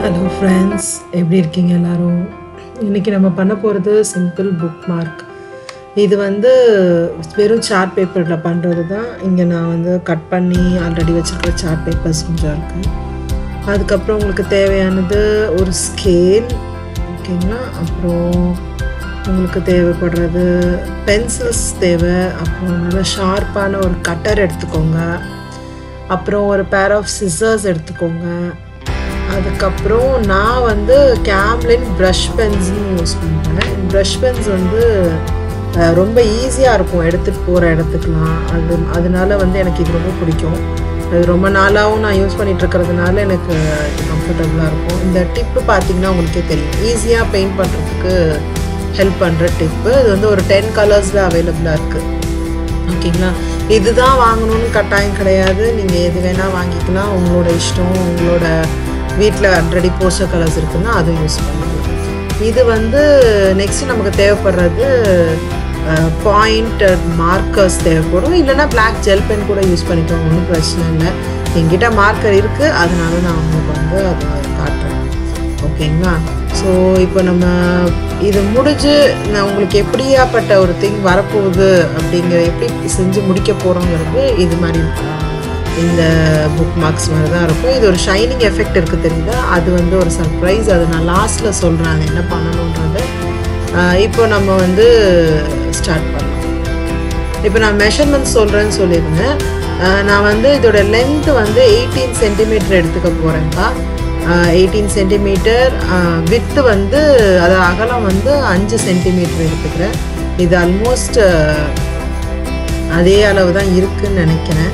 Hello friends எப்படி இருக்கீங்க எல்லாரும் இன்றைக்கி நம்ம பண்ண போகிறது சிம்பிள் புக் மார்க் இது வந்து வெறும் சார்ட் பேப்பரில் பண்ணுறது தான் இங்கே நான் வந்து கட் பண்ணி ஆல்ரெடி வச்சுருக்கிற சார்ட் பேப்பர்ஸ் கொஞ்சம் இருக்குது அதுக்கப்புறம் உங்களுக்கு தேவையானது ஒரு ஸ்கேல் ஓகேங்களா அப்புறம் உங்களுக்கு தேவைப்படுறது பென்சில்ஸ் தேவை அப்புறம் நல்லா ஷார்ப்பான ஒரு கட்டர் எடுத்துக்கோங்க அப்புறம் ஒரு பேர் ஆஃப் சிசர்ஸ் எடுத்துக்கோங்க அதுக்கப்புறம் நான் வந்து கேம்லின் ப்ரஷ் பென்ஸ்னு யூஸ் பண்ணுறேன் ப்ரஷ் பென்ஸ் வந்து அஹ், ரொம்ப ஈஸியாக இருக்கும் எடுத்துகிட்டு போகிற இடத்துக்குலாம் அது அதனால வந்து எனக்கு இது ரொம்ப பிடிக்கும் அது ரொம்ப நாளாகவும் நான் யூஸ் பண்ணிட்டு இருக்கிறதுனால எனக்கு இது கம்ஃபர்டபுளாக இருக்கும் இந்த டிப்பு பார்த்தீங்கன்னா உங்களுக்கே தெரியும் ஈஸியாக பெயிண்ட் பண்ணுறதுக்கு ஹெல்ப் பண்ணுற டிப்பு இது வந்து ஒரு டென் கலர்ஸில் அவைலபிளாக இருக்குது ஓகேங்களா இதுதான் வாங்கணும்னு கட்டாயம் கிடையாது நீங்கள் எது வேணால் வாங்கிக்கலாம் உங்களோட இஷ்டம் உங்களோட வீட்டில் ஆல்ரெடி போஸ்டர் கலர்ஸ் இருக்குன்னா அதுவும் யூஸ் பண்ணிக்கலாம் இது வந்து நெக்ஸ்ட் நமக்கு தேவைப்படுறது பாயிண்டட் மார்க்கர்ஸ் தேவைப்படும் இல்லைன்னா பிளாக் ஜெல் பென் கூட யூஸ் பண்ணிக்கோங்க ஒன்றும் பிரச்சனை இல்லை என்கிட்ட மார்க்கர் இருக்குது அதனால நான் உங்களுக்கு வந்து அதை காட்டுறேன் ஓகேங்களா ஸோ இப்போ நம்ம இது முடிஞ்சு நான் உங்களுக்கு எப்படியாப்பட்ட ஒரு திங் வரப்போகுது அப்படிங்கிற எப்படி செஞ்சு முடிக்க போகிறோங்கிறது இது மாதிரி இருக்கும் இந்த புக் மார்க்ஸ் மாதிரி தான் இருக்கும் இது ஒரு ஷைனிங் எஃபெக்ட் இருக்குது தெரியுதா அது வந்து ஒரு சர்ப்ரைஸ் அது நான் லாஸ்ட்டில் சொல்கிறேன் அது என்ன பண்ணணுன்றது ஆஹ் இப்போ நம்ம வந்து ஸ்டார்ட் பண்ணலாம் இப்போ நான் மெஷர்மெண்ட் சொல்கிறேன்னு சொல்லியிருந்தேன் ஆஹ் நான் வந்து இதோட லென்த் வந்து எயிட்டீன் சென்டிமீட்டர் எடுத்துக்க போகிறேன்ப்பா எயிட்டீன் சென்டிமீட்டர் வித்து வந்து அது அகலம் வந்து அஞ்சு சென்டிமீட்டர் எடுத்துக்கிறேன் இது ஆல்மோஸ்ட் அதே அளவு தான் இருக்குன்னு நினைக்கிறேன்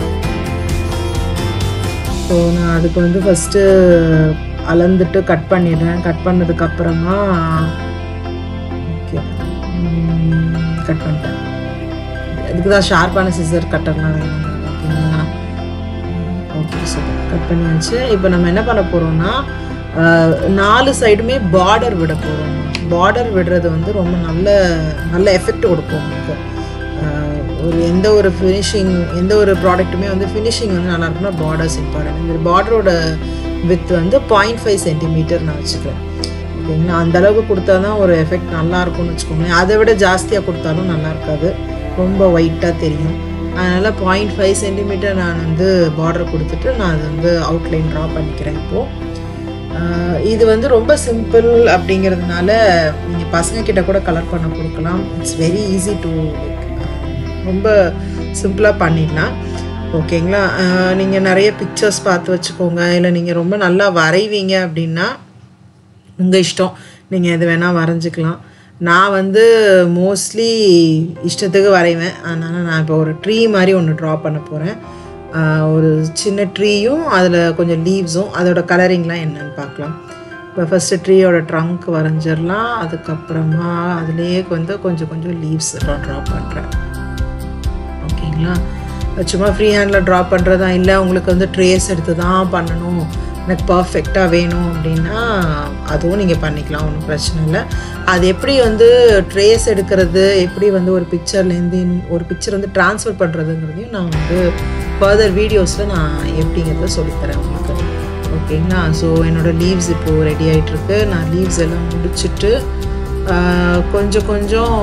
ஸோ நான் அதுக்கு வந்து ஃபஸ்ட்டு அளந்துட்டு கட் பண்ணிடுறேன் கட் பண்ணதுக்கப்புறமா ஓகே கட் பண்ணிட்டேன் அதுக்கு தான் ஷார்ப்பான சிசர் கட்டர்லாம் வேணும் ஓகேங்களா ஓகே சூப்பர் கட் பண்ணியாச்சு இப்போ நம்ம என்ன பண்ண போகிறோம்னா நாலு சைடுமே பார்டர் விட போகிறோம் பார்டர் விடுறது வந்து ரொம்ப நல்ல நல்ல எஃபெக்ட் கொடுக்கும் உங்களுக்கு ஆஹ் ஒரு எந்த ஒரு ஃபினிஷிங் எந்த ஒரு ப்ராடக்ட்டுமே வந்து ஃபினிஷிங் வந்து நல்லா இருக்குன்னா பார்டர்ஸ் இம்பார்ட்டன்ட் இந்த பார்டரோட வித் வந்து பாயிண்ட் ஃபைவ் சென்டிமீட்டர் நான் வச்சுக்கிறேன் ஓகேங்களா அந்த அளவுக்கு கொடுத்தா தான் ஒரு எஃபெக்ட் நல்லா இருக்கும்னு வச்சுக்கோங்களேன் அதை விட ஜாஸ்தியாக கொடுத்தாலும் நல்லா இருக்காது ரொம்ப ஒயிட்டாக தெரியும் அதனால் பாயிண்ட் ஃபைவ் சென்டிமீட்டர் நான் வந்து பார்டர் கொடுத்துட்டு நான் அது வந்து அவுட்லைன் ட்ரா பண்ணிக்கிறேன் இப்போது ஆஹ் இது வந்து ரொம்ப சிம்பிள் அப்படிங்கிறதுனால நீங்கள் பசங்க கிட்ட கூட கலர் பண்ண கொடுக்கலாம் இட்ஸ் வெரி ஈஸி டு ரொம்ப சிம்பிளாக பண்ணிடலாம் ஓகேங்களா நீங்கள் நிறைய பிக்சர்ஸ் பார்த்து வச்சுக்கோங்க இல்லை நீங்கள் ரொம்ப நல்லா வரைவீங்க அப்படின்னா உங்கள் இஷ்டம் நீங்கள் எது வேணால் வரைஞ்சிக்கலாம் நான் வந்து மோஸ்ட்லி இஷ்டத்துக்கு வரைவேன் அதனால் நான் இப்போ ஒரு ட்ரீ மாதிரி ஒன்று ட்ரா பண்ண போகிறேன் ஒரு சின்ன ட்ரீயும் அதில் கொஞ்சம் லீவ்ஸும் அதோட கலரிங்லாம் என்னன்னு பார்க்கலாம் இப்போ ஃபஸ்ட்டு ட்ரீயோட ட்ரங்க் வரைஞ்சிடலாம் அதுக்கப்புறமா அதுலேயே வந்து கொஞ்சம் கொஞ்சம் லீவ்ஸ் ட்ரா பண்ணுறேன் ஓகேங்களா சும்மா ஃப்ரீ ஹேண்டில் ட்ரா பண்ணுறதா இல்லை உங்களுக்கு வந்து ட்ரேஸ் எடுத்து தான் பண்ணணும் எனக்கு பர்ஃபெக்டாக வேணும் அப்படின்னா அதுவும் நீங்கள் பண்ணிக்கலாம் ஒன்றும் பிரச்சனை இல்லை அது எப்படி வந்து ட்ரேஸ் எடுக்கிறது எப்படி வந்து ஒரு பிக்சர்லேருந்து ஒரு பிக்சர் வந்து ட்ரான்ஸ்ஃபர் பண்ணுறதுங்கிறதையும் நான் வந்து ஃபர்தர் வீடியோஸில் நான் எப்படிங்கிறத சொல்லித்தரேன் உங்களுக்கு ஓகேங்களா ஸோ என்னோடய லீவ்ஸ் இப்போது ரெடி ஆகிட்டுருக்கு நான் லீவ்ஸ் எல்லாம் முடிச்சுட்டு ஆஹ், கொஞ்சம் கொஞ்சம்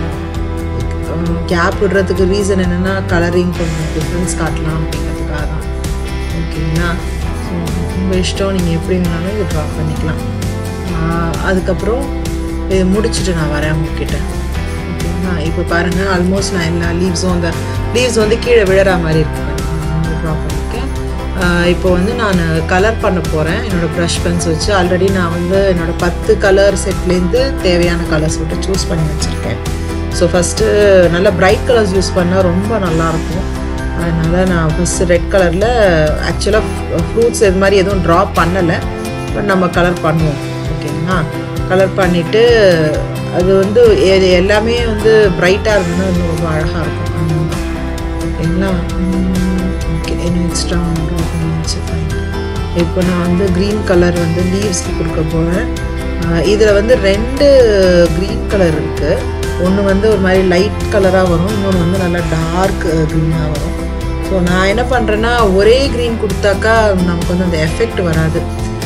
கேப் விடுறதுக்கு ரீசன் என்னென்னா கலரிங் கொஞ்சம் டிஃப்ரென்ஸ் காட்டலாம் அப்படிங்கிறதுக்காக தான் ஓகேங்களா ஸோ உங்கள் இஷ்டம் நீங்கள் எப்படி வேணாலும் இது ட்ரா பண்ணிக்கலாம் ஆஹ் அதுக்கப்புறம் இது முடிச்சுட்டு நான் வரேன் உங்ககிட்ட ஓகேங்களா இப்போ பாருங்கள் ஆல்மோஸ்ட் நான் எல்லா லீவ்ஸும் அந்த லீவ்ஸ் வந்து கீழே விழற மாதிரி இருக்கு ட்ரா பண்ணியிருக்கேன் ஆஹ் இப்போ வந்து நான் கலர் பண்ண போகிறேன் என்னோடய ப்ரஷ் பென்ஸ் வச்சு ஆல்ரெடி நான் வந்து என்னோடய பத்து கலர் செட்லேருந்து தேவையான கலர்ஸ் விட்டு சூஸ் பண்ணி வச்சுருக்கேன் ஸோ ஃபஸ்ட்டு நல்ல பிரைட் கலர்ஸ் யூஸ் பண்ணால் ரொம்ப நல்லாயிருக்கும் அதனால் நான் ஃபஸ்ட்டு ரெட் கலரில் ஆக்சுவலாக ஃப்ரூட்ஸ் இது மாதிரி எதுவும் ட்ரா பண்ணலை பட் நம்ம கலர் பண்ணுவோம் ஓகேங்களா கலர் பண்ணிவிட்டு அது வந்து எ- எல்லாமே வந்து பிரைட்டாக இருந்ததுன்னா இன்னும் ரொம்ப அழகாக இருக்கும் அதனால தான். ஓகேங்களா ஓகே இன்னும் எக்ஸ்ட்ரா ட்ரா பண்ணியாச்சு fine. இப்போ நான் வந்து க்ரீன் கலர் வந்து லீவ்ஸ்க்கு கொடுக்க போகிறேன் இதில் வந்து ரெண்டு க்ரீன் கலர் இருக்குது ஒன்று வந்து ஒரு மாதிரி லைட் கலராக வரும் இன்னொன்று வந்து நல்லா டார்க் க்ரீனாக வரும் ஸோ நான் என்ன பண்ணுறேன்னா ஒரே க்ரீன் கொடுத்தாக்கா நமக்கு வந்து அந்த எஃபெக்ட் வராது அதனால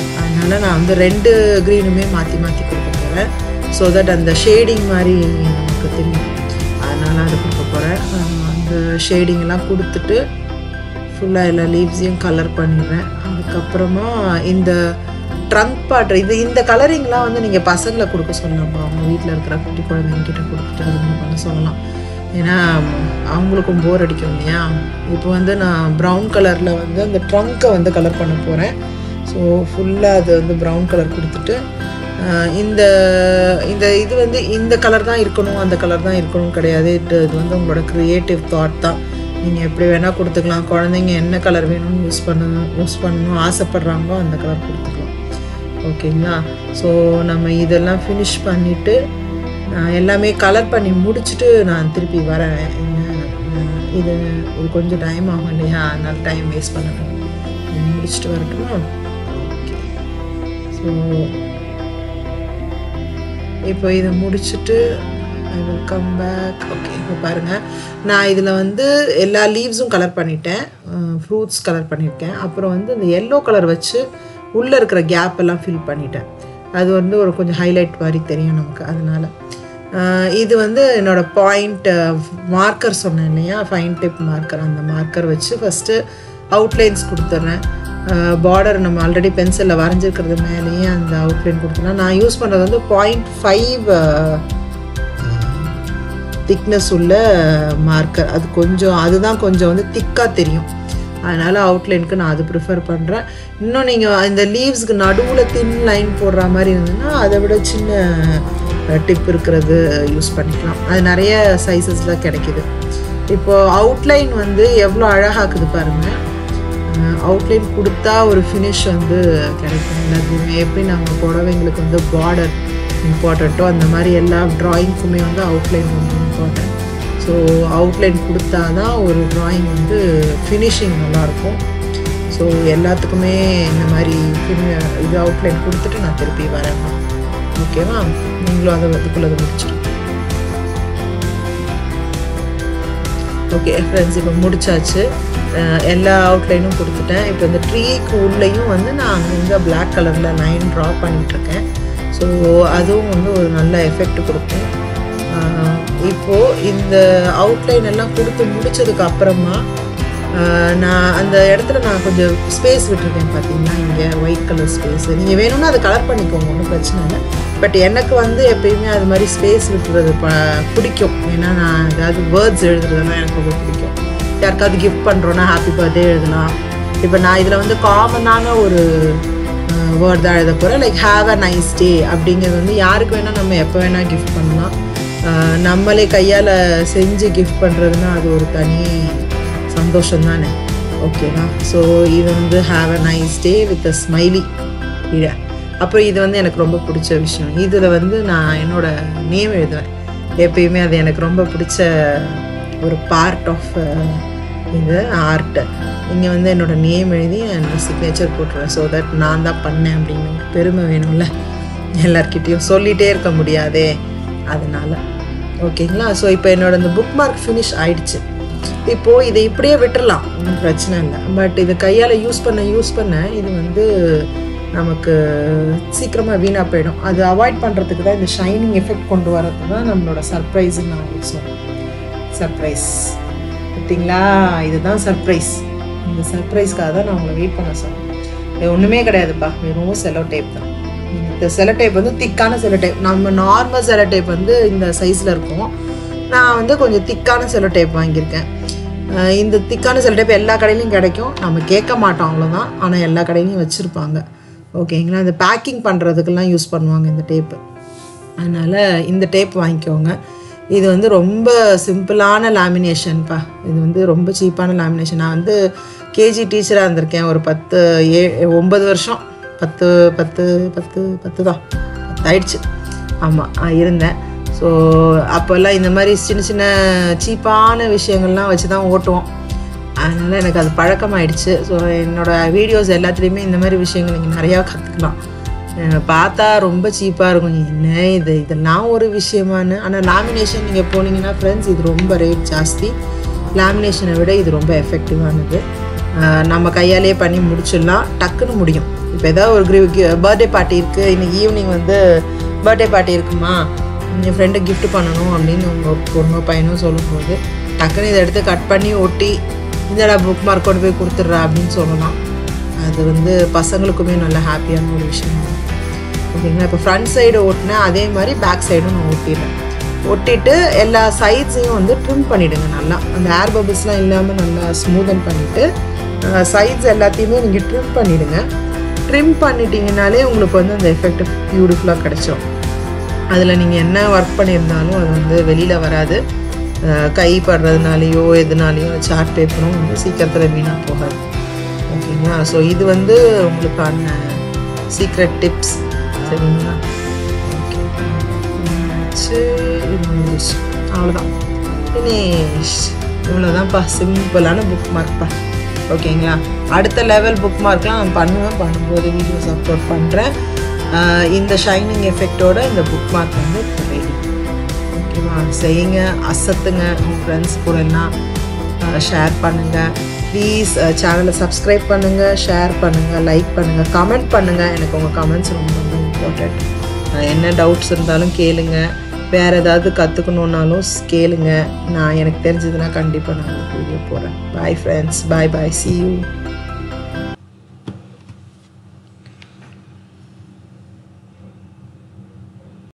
அதனால் நான் வந்து ரெண்டு க்ரீனுமே மாற்றி மாற்றி கொடுக்க போகிறேன் ஸோ தட் அந்த ஷேடிங் மாதிரி நமக்கு தெரியும் அதனால் அதை கொடுக்க போகிறேன் அந்த ஷேடிங்லாம் கொடுத்துட்டு ஃபுல்லாக எல்லா லீவ்ஸையும் கலர் பண்ணிடுறேன் அதுக்கப்புறமா இந்த ட்ரங்க் பார்ட் இது இந்த கலரிங்லாம் வந்து நீங்கள் பசங்களை கொடுக்க சொல்லலாம்ப்பா அவங்க வீட்டில் இருக்கிற குட்டி குழந்தைங்கிட்ட கொடுத்துட்டு அது மாதிரி பண்ண சொல்லலாம் ஏன்னா அவங்களுக்கும் போர் அடிக்கும் இல்லையா இப்போ வந்து நான் ப்ரௌன் கலரில் வந்து அந்த ட்ரங்க்கை வந்து கலர் பண்ண போகிறேன் ஸோ ஃபுல்லாக அது வந்து ப்ரௌன் கலர் கொடுத்துட்டு ஆஹ் இந்த இந்த இது வந்து இந்த கலர் தான் இருக்கணும் அந்த கலர் தான் இருக்கணும் கிடையாது இது இது வந்து உங்களோட க்ரியேட்டிவ் தாட் தான் நீங்கள் எப்படி வேணால் கொடுத்துக்கலாம் குழந்தைங்க என்ன கலர் வேணும்னு யூஸ் பண்ணணும் யூஸ் பண்ணணும் ஆசைப்படுறாங்களோ அந்த கலர் கொடுத்துக்கலாம் ஓகேங்களா ஸோ நம்ம இதெல்லாம் ஃபினிஷ் பண்ணிவிட்டு எல்லாமே கலர் பண்ணி முடிச்சுட்டு நான் திருப்பி வரேன் என்ன- அஹ் இது இது கொஞ்சம் டைம் ஆகும் இல்லையா அதனால டைம் வேஸ்ட் பண்ணணும் இது முடிச்சுட்டு வரட்டுமா ஓகே ஸோ இப்போ இதை முடிச்சுட்டு I will come back okay இப்போ பாருங்கள் நான் இதில் வந்து எல்லா லீவ்ஸும் கலர் பண்ணிட்டேன் ஃப்ரூட்ஸ் கலர் பண்ணியிருக்கேன் அப்புறம் வந்து இந்த எல்லோ கலர் வச்சு உள்ளே இருக்கிற கேப் எல்லாம் ஃபில் பண்ணிட்டேன் அது வந்து ஒரு கொஞ்சம் ஹைலைட் மாதிரி தெரியும் நமக்கு அதனால் இது வந்து என்னோட பாயிண்ட் மார்க்கர் சொன்னேன் இல்லையா ஃபைன் டிப் மார்க்கர் அந்த மார்க்கர் வச்சு ஃபஸ்ட்டு அவுட்லைன்ஸ் கொடுத்துட்றேன் பார்டர் நம்ம ஆல்ரெடி பென்சிலில் வரைஞ்சிருக்கிறது மேலேயே அந்த அவுட்லைன் கொடுத்துலாம் நான் யூஸ் பண்ணுறது வந்து பாயிண்ட் ஃபைவ் திக்னஸ் உள்ள மார்க்கர் அது கொஞ்சம் அதுதான் கொஞ்சம் வந்து திக்காக தெரியும் அதனால் அவுட்லைனுக்கு நான் அது ப்ரிஃபர் பண்ணுறேன் இன்னும் நீங்கள் இந்த லீவ்ஸ்க்கு நடுவில் தின் லைன் போடுற மாதிரி இருந்ததுன்னா அதை விட சின்ன டிப் இருக்கிறது யூஸ் பண்ணிக்கலாம் அது நிறைய சைஸஸில் கிடைக்கிது இப்போது அவுட்லைன் வந்து எவ்வளோ அழகாக்குது பாருங்கள் அவுட்லைன் கொடுத்தா ஒரு ஃபினிஷ் வந்து கிடைக்கும் எல்லாத்தையுமே எப்படி நம்ம புடவைங்களுக்கு வந்து பார்டர் இம்பார்ட்டண்ட்டோ அந்த மாதிரி எல்லா ட்ராயிங்க்குமே வந்து அவுட்லைன் ரொம்ப இம்பார்ட்டன்ட் ஸோ அவுட்லைன் கொடுத்தா தான் ஒரு ட்ராயிங் வந்து ஃபினிஷிங் நல்லாயிருக்கும் ஸோ எல்லாத்துக்குமே இந்த மாதிரி fini- இது அவுட்லைன் கொடுத்துட்டு நான் திருப்பி வரேன் ஓகேவா நீங்களும் அதை அதுக்குள்ளே அதை முடிச்சிடும் ஓகே ஃப்ரெண்ட்ஸ் இப்போ முடிச்சாச்சு அஹ் எல்லா அவுட்லைனும் கொடுத்துட்டேன் இப்போ இந்த ட்ரீக்கு உள்ளேயும் வந்து நான் அங்கங்கே பிளாக் கலரில் லைன் ட்ரா பண்ணிகிட்ருக்கேன் ஸோ அதுவும் வந்து ஒரு நல்ல எஃபெக்ட் கொடுக்கும் அஹ் இப்போ இந்த அவுட்லைன் எல்லாம் கொடுத்து முடிச்சதுக்கு அப்புறமா அஹ் நான் அந்த இடத்துல நான் கொஞ்சம் ஸ்பேஸ் விட்டுருக்கேன் பார்த்தீங்கன்னா இங்கே ஒயிட் கலர் ஸ்பேஸ் நீங்கள் வேணும்னா அதை கலர் பண்ணிக்கோங்க ஒன்றும் பிரச்சனை இல்லை பட் எனக்கு வந்து எப்பயுமே அது மாதிரி ஸ்பேஸ் விட்டுறது ப பிடிக்கும் ஏன்னா நான் ஏதாவது வேர்ட்ஸ் எழுதுறதுலாம் எனக்கு ரொம்ப பிடிக்கும் யாருக்காவது கிஃப்ட் பண்ணுறோன்னா ஹாப்பி பர்த்டே எழுதலாம் இப்போ நான் இதில் வந்து காமனான ஒரு வேர்ட் தான் எழுத போகிறேன் like have a nice day அப்படிங்கிறது வந்து யாருக்கு வேணால் நம்ம எப்போ வேணால் கிஃப்ட் பண்ணலாம் அஹ் நம்மளே கையால் செஞ்சு கிஃப்ட் பண்ணுறதுன்னா அது ஒரு தனி சந்தோஷம் தானே ஓகேவா ஸோ இது வந்து have a nice day with a smiley கீழே அப்புறம் இது வந்து எனக்கு ரொம்ப பிடிச்ச விஷயம் இதில் வந்து நான் என்னோட நேம் எழுதுவேன் எப்பயுமே அது எனக்கு ரொம்ப பிடிச்ச ஒரு பார்ட் ஆஃப் இது ஆர்ட் இங்கே வந்து என்னோட நேம் எழுதி என்னோட சிக்னேச்சர் போட்டுருவேன் ஸோ தட் நான் தான் பண்ணேன் அப்படின்னு ஒரு பெருமை வேணும்ல எல்லார்கிட்டேயும் சொல்லிகிட்டே இருக்க முடியாதே அதனால ஓகேங்களா ஸோ இப்போ என்னோட இந்த புக் மார்க் ஃபினிஷ் ஆயிடுச்சு இப்போது இதை இப்படியே விட்டுறலாம் ஒன்றும் பிரச்சனை இல்லை பட் இது கையால் யூஸ் பண்ண யூஸ் பண்ண இது வந்து நமக்கு சீக்கிரமாக வீணாக போயிடும் அது அவாய்ட் பண்ணுறதுக்கு தான் இந்த ஷைனிங் எஃபெக்ட் கொண்டு வரது தான் நம்மளோட சர்ப்ரைஸ்ன்னு நான் உங்களுக்கு சொல்லுவேன் சர்ப்ரைஸ் பார்த்தீங்களா இதுதான் சர்ப்ரைஸ் இந்த சர்ப்ரைஸ்க்காக தான் நான் உங்களை வெயிட் பண்ண சொன்னேன் இது ஒன்றுமே கிடையாதுப்பா வெறும் செலோ டேப் தான் இந்த செலோ டேப் வந்து திக்கான செலோ டேப் நம்ம நார்மல் செலோ டேப் வந்து இந்த சைஸில் இருக்கும் நான் வந்து கொஞ்சம் திக்கான செலோ டேப் வாங்கியிருக்கேன் அஹ் இந்த திக்கான செலோ டேப் எல்லா கடையிலையும் கிடைக்கும் நம்ம கேட்க மாட்டோம் அவ்வளோதான் ஆனால் எல்லா கடையிலையும் வச்சுருப்பாங்க ஓகேங்களா இந்த பேக்கிங் பண்ணுறதுக்கெல்லாம் யூஸ் பண்ணுவாங்க இந்த டேப்பு அதனால் இந்த டேப் வாங்கிக்கோங்க இது வந்து ரொம்ப சிம்பிளான லேமினேஷன்ப்பா இது வந்து ரொம்ப சீப்பான லேமினேஷன் நான் வந்து கேஜி டீச்சராக இருந்திருக்கேன் ஒரு பத்து ஏ ஒன்பது வருஷம் பத்து பத்து பத்து பத்து தான் பத்து ஆயிடுச்சு ஆமாம் இருந்தேன் ஸோ அப்போல்லாம் இந்த மாதிரி சின்ன சின்ன சீப்பான விஷயங்கள்லாம் வச்சு தான் ஓட்டுவோம் அதனால் எனக்கு அது பழக்கமாயிடுச்சு ஸோ என்னோடய வீடியோஸ் எல்லாத்துலேயுமே இந்த மாதிரி விஷயங்கள் நீங்கள் நிறையா கற்றுக்கலாம் அஹ் பார்த்தா ரொம்ப சீப்பாக இருக்கும் என்ன இது இதெல்லாம் ஒரு விஷயமானு ஆனால் லாமினேஷன் நீங்கள் போனீங்கன்னா ஃப்ரெண்ட்ஸ் இது ரொம்ப ரேட் ஜாஸ்தி லாமினேஷனை விட இது ரொம்ப எஃபெக்டிவானது அஹ் நம்ம கையாலேயே பண்ணி முடிச்சிடலாம் டக்குன்னு முடியும் இப்போ ஏதாவது ஒரு பர்த்டே பார்ட்டி இருக்குது இன்னைக்கு ஈவினிங் வந்து பர்த்டே பார்ட்டி இருக்குமா என் ஃப்ரெண்டு gift பண்ணணும் அப்படின்னு உங்கள் பொண்ணோ பையனோ சொல்லும்போது டக்குன்னு இதை எடுத்து கட் பண்ணி ஒட்டி இந்தடா புக் மார்க் கொண்டு போய் கொடுத்துட்றா அப்படின்னு சொல்லலாம் அது வந்து பசங்களுக்குமே நல்ல ஹாப்பியான ஒரு விஷயம் ஓகேங்களா இப்போ ஃப்ரண்ட் சைடு ஓட்டினேன் அதே மாதிரி பேக் சைடும் நான் ஒட்டிடுறேன் ஒட்டிட்டு எல்லா சைட்ஸையும் வந்து ட்ரிம் பண்ணிவிடுங்க நல்லா அந்த ஏர் பபிள்ஸ்லாம் இல்லாமல் நல்லா ஸ்மூதன் பண்ணிவிட்டு சைட்ஸ் எல்லாத்தையுமே நீங்கள் ட்ரிம் பண்ணிவிடுங்க ட்ரிம் பண்ணிட்டீங்கனாலே உங்களுக்கு வந்து அந்த எஃபெக்ட் பியூட்டிஃபுல்லாக கிடைச்சிரும் அதில் நீங்கள் என்ன ஒர்க் பண்ணியிருந்தாலும் அது வந்து வெளியில் வராது அஹ் கை படுறதுனாலையோ எதுனாலையோ சார்ட் பேப்பரும் வந்து சீக்கிரத்தில் வீணாக போகாது ஓகேங்களா ஸோ இது வந்து உங்களுக்கான சீக்ரெட் டிப்ஸ் சரிங்களா ஓகே முடிச்சு, இது முடிஞ்சிச்சு அவ்வளோதான் ஃபினிஷ் இவ்வளோதான்ப்பா சிம்பிளான புக் மார்க்ப்பா ஓகேங்களா அடுத்த லெவல் புக் மார்க்லாம் நான் பண்ணுவேன் பண்ணும்போது வீடியோஸ் அப்லோட் பண்ணுறேன் இந்த ஷைனிங் எஃபெக்டோட இந்த புக் மார்க் வந்து ரெடி ஓகேவா செய்யுங்க அசத்துங்க உங்கள் ஃப்ரெண்ட்ஸ் கூட எல்லாம் ஷேர் பண்ணுங்கள் ப்ளீஸ் சேனலை சப்ஸ்கிரைப் பண்ணுங்கள் ஷேர் பண்ணுங்கள் லைக் பண்ணுங்கள் கமெண்ட் பண்ணுங்கள் எனக்கு உங்கள் கமெண்ட்ஸ் ரொம்ப ரொம்ப இம்பார்ட்டண்ட் என்ன டவுட்ஸ் இருந்தாலும் கேளுங்க வேறு ஏதாவது கற்றுக்கணுன்னாலும் கேளுங்க நான் எனக்கு தெரிஞ்சதுன்னா கண்டிப்பாக நான் வீடியோ போடுறேன் bye friends bye bye see you